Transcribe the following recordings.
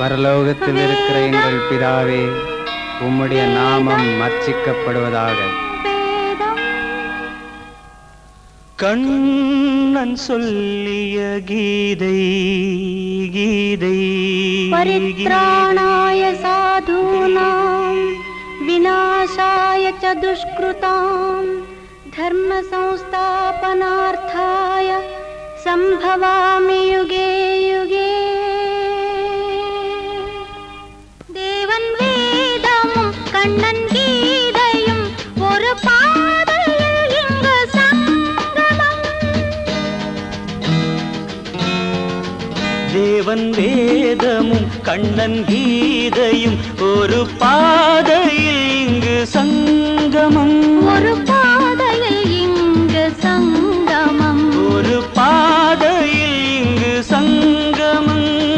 பரலோகத்தில் இருக்கிற எங்கள் பிதாவே உம்முடைய நாமம் அர்ச்சிக்கப்படுவதாக கண்ணன் சொல்லிய கீதை கீதை परित्राणाय साधूनां विनाशाय च दुष्कृतां धर्मसंस्थापनार्थाय सम्भवामि युगे युगे தேவன் வேதமும் கண்ணன் கீதையும் ஒரு பாதையில் இங்கு சங்கமம் தேவன் வேதமும் கண்ணன் கீதையும் ஒரு பாதையில் இங்கு சங்கமம் ஒரு பாதையில் இங்கு சங்கமம் ஒரு பாதையில் இங்கு சங்கமம்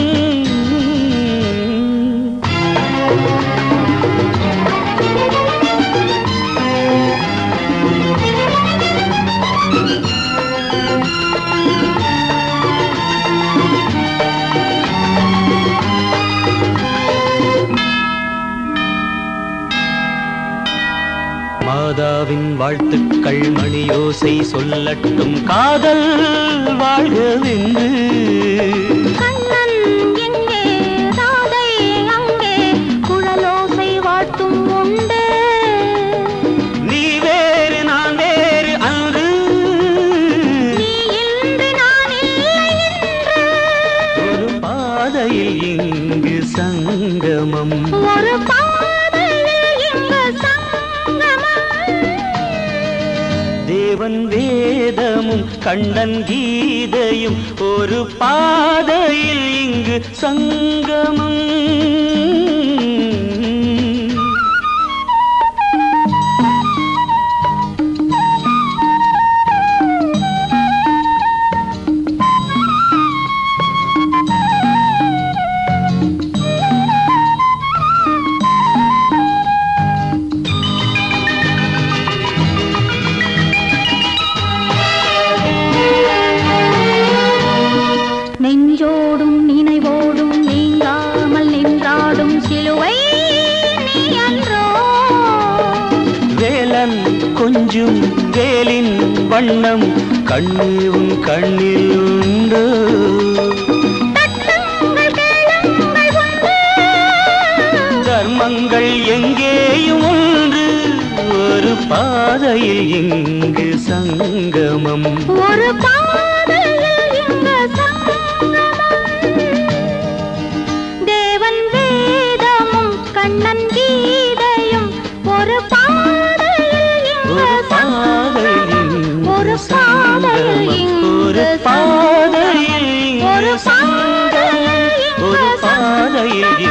மாதாவின் வாழ்த்துக்கள் மணியோசை சொல்லட்டும் காதல் வாழ்கவென்று கண்ணன் எங்கே ராதை அங்கே குழலோசை வாழ்த்தும் உண்டு நீ வேறு நான் வேறு அன்று நீ இன்று நான் இல்லை என்று ஒரு பாதையில் இங்கு சங்கமம் ஒரு பாதையில் இங்கு சங்கமம் தேவன் வேதமும் கண்ணன் கீதையும் ஒரு பாதையில் இங்கு சங்கமம் நெஞ்சோடும் நினைவோடும் நீங்காமல் நின்றாடும் சிலுவை நீ அன்றோ வேலன் கொஞ்சும் வேலின் வண்ணம் கண்ணு உன் கண்ணில் உண்டு தட்டுங்கள் கேளுங்கள் ஒன்று தர்மங்கள் எங்கேயும் ஒன்று ஒரு பாதையில் இங்கு சங்கமம் ஒரு பாதையில் இங்கு சங்கமம் தேவன் வேதமும் கண்ணன் கீதையும் ஒரு பாதையில் இங்கு ஒரு சங்கமம். பாதையில் ஒரு இங்கு பாதையில் சங்கமம் ஒரு இங்கு பாதையில் ஒரு இங்கு சங்கமம் பாதையில் ஒரு இங்கு பாதையில்